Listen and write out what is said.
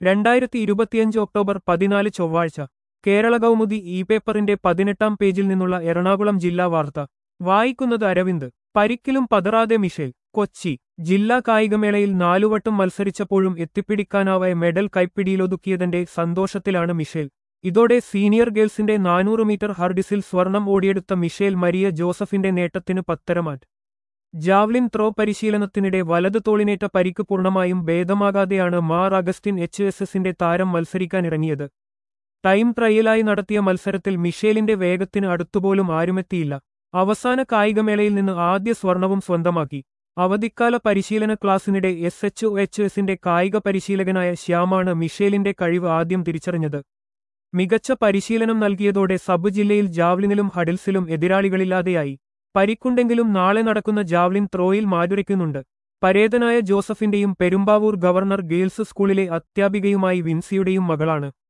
രണ്ടായിരത്തി ഇരുപത്തിയഞ്ച് ഒക്ടോബർ പതിനാല് ചൊവ്വാഴ്ച കേരള കൗമുദി ഇ പേപ്പറിന്റെ പതിനെട്ടാം പേജിൽ നിന്നുള്ള എറണാകുളം ജില്ലാ വാർത്ത വായിക്കുന്നത് അരവിന്ദ് പരിക്കിലും പതറാതെ മിഷേൽ കൊച്ചി ജില്ലാ കായികമേളയിൽ നാലുവട്ടം മത്സരിച്ചപ്പോഴും എത്തിപ്പിടിക്കാനാവായ മെഡൽ കൈപ്പിടിയിലൊതുക്കിയതിന്റെ സന്തോഷത്തിലാണ് മിഷേൽ ഇതോടെ സീനിയർ ഗേൾസിന്റെ നാനൂറ് മീറ്റർ ഹർഡിസിൽ സ്വർണം ഓടിയെടുത്ത മിഷേൽ മരിയ ജോസഫിന്റെ നേട്ടത്തിന് പത്തരമാറ്റ് ജാവ്ലിൻ ത്രോ പരിശീലനത്തിനിടെ വലത് തോളിനേറ്റ പരിക്ക് പൂർണ്ണമായും ഭേദമാകാതെയാണ് മാർ അഗസ്റ്റിൻ എച്ച് എസ് എസിന്റെ താരം മത്സരിക്കാനിറങ്ങിയത് ടൈം ട്രയലായി നടത്തിയ മത്സരത്തിൽ മിഷേലിന്റെ വേഗത്തിന് അടുത്തുപോലും ആരുമെത്തിയില്ല അവസാന കായികമേളയിൽ നിന്ന് ആദ്യ സ്വർണവും സ്വന്തമാക്കി അവധിക്കാല പരിശീലന ക്ലാസ്സിനിടെ എസ് എച്ച് ഒ എച്ച് എസിന്റെ കായിക പരിശീലകനായ ശ്യാമാണ് മിഷേലിന്റെ കഴിവ് ആദ്യം തിരിച്ചറിഞ്ഞത് മികച്ച പരിശീലനം നൽകിയതോടെ സബ് ജില്ലയിൽ ജാവ്ലിനിലും ഹഡിൽസിലും എതിരാളികളില്ലാതെയായി പരിക്കുണ്ടെങ്കിലും നാളെ നടക്കുന്ന ജാവ്ലിൻ ത്രോയിൽ മാറ്റുരയ്ക്കുന്നുണ്ട് പരേതനായ ജോസഫിന്റെയും പെരുമ്പാവൂർ ഗവർണർ ഗേൾസ് സ്കൂളിലെ അധ്യാപികയുമായി വിൻസിയുടെയും മകളാണ്